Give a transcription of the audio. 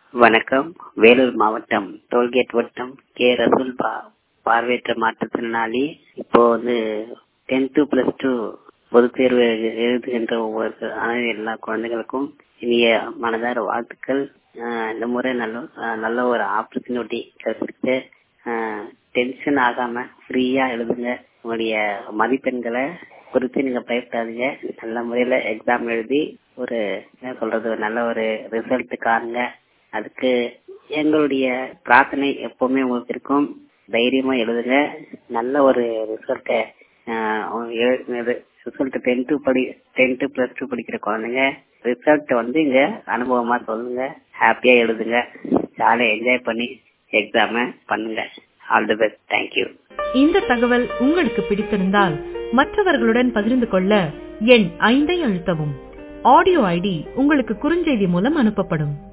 வணக்கம் வேலூர் மாவட்டம் டோல்கேட் வட்டம் கே ரசூல் பா பார்வையற்ற மாற்றுத்திறனாளி இப்போ வந்து டென்த்து பிளஸ் டூ பொதுத் தேர்வு எழுதுகின்ற ஒவ்வொரு அனைத்து எல்லா குழந்தைகளுக்கும் இனிய மனதார வாழ்த்துக்கள் ஆஹ் இந்த முறை நல்ல ஆஹ் நல்ல ஒரு ஆப்பர்ச்சுனிட்டி கிடைச்சிருக்கு டென்ஷன் ஆகாம ஃப்ரீயா எழுதுங்க உங்களுடைய மதிப்பெண்களை குறித்து நீங்க பயப்படாதீங்க நல்ல முறையில எக்ஸாம் எழுதி ஒரு என்ன சொல்றது ஒரு நல்ல ஒரு ரிசல்ட் காணுங்க அதுக்கு எங்களுடைய பிரார்த்தனை எப்பவுமே உங்களுக்கு இருக்கும் தைரியமா எழுதுங்க நல்ல ஒரு ரிசல்ட்டை ரிசல்ட் டென்த்து படி டென்த்து பிளஸ் டூ படிக்கிற குழந்தைங்க ரிசல்ட் வந்து இங்க அனுபவமா சொல்லுங்க ஹாப்பியா எழுதுங்க ஜாலியா என்ஜாய் பண்ணி எக்ஸாம பண்ணுங்க ஆல் தி பெஸ்ட் தேங்க்யூ இந்த தகவல் உங்களுக்கு பிடித்திருந்தால் மற்றவர்களுடன் பகிர்ந்து கொள்ள எண் ஐந்தை அழுத்தவும் ஆடியோ ஐடி உங்களுக்கு குறுஞ்செய்தி மூலம் அனுப்பப்படும்